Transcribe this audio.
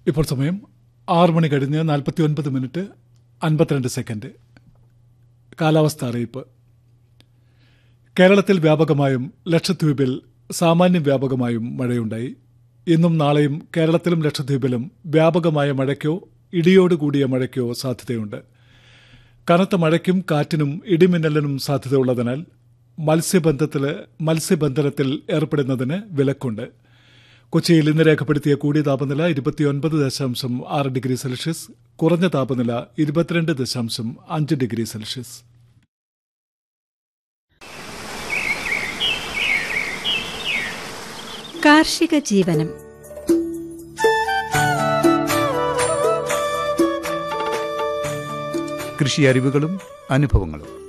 ഇപ്പോൾ സമയം ആറ് മണി കഴിഞ്ഞ് നാൽപ്പത്തി ഒൻപത് മിനിറ്റ് അൻപത്തിരണ്ട് സെക്കൻഡ് കാലാവസ്ഥ അറിയിപ്പ് കേരളത്തിൽ വ്യാപകമായും ലക്ഷദ്വീപിൽ സാമാന്യം വ്യാപകമായും മഴയുണ്ടായി ഇന്നും നാളെയും കേരളത്തിലും ലക്ഷദ്വീപിലും വ്യാപകമായ മഴയ്ക്കോ ഇടിയോടുകൂടിയ മഴയ്ക്കോ സാധ്യതയുണ്ട് കനത്ത മഴയ്ക്കും കാറ്റിനും ഇടിമിന്നലിനും സാധ്യതയുള്ളതിനാൽ മത്സ്യബന്ധത്തിൽ മത്സ്യബന്ധനത്തിൽ ഏർപ്പെടുന്നതിന് വിലക്കുണ്ട് കൊച്ചിയിൽ ഇന്ന് രേഖപ്പെടുത്തിയ കൂടിയ താപനില ഇരുപത്തിയൊൻപത് ദശാംശം ആറ് ഡിഗ്രി സെൽഷ്യസ് കുറഞ്ഞ താപനില ഇരുപത്തിരണ്ട് ദശാംശം അഞ്ച് ഡിഗ്രി സെൽഷ്യസ് കാർഷിക ജീവനം കൃഷി അറിവുകളും അനുഭവങ്ങളും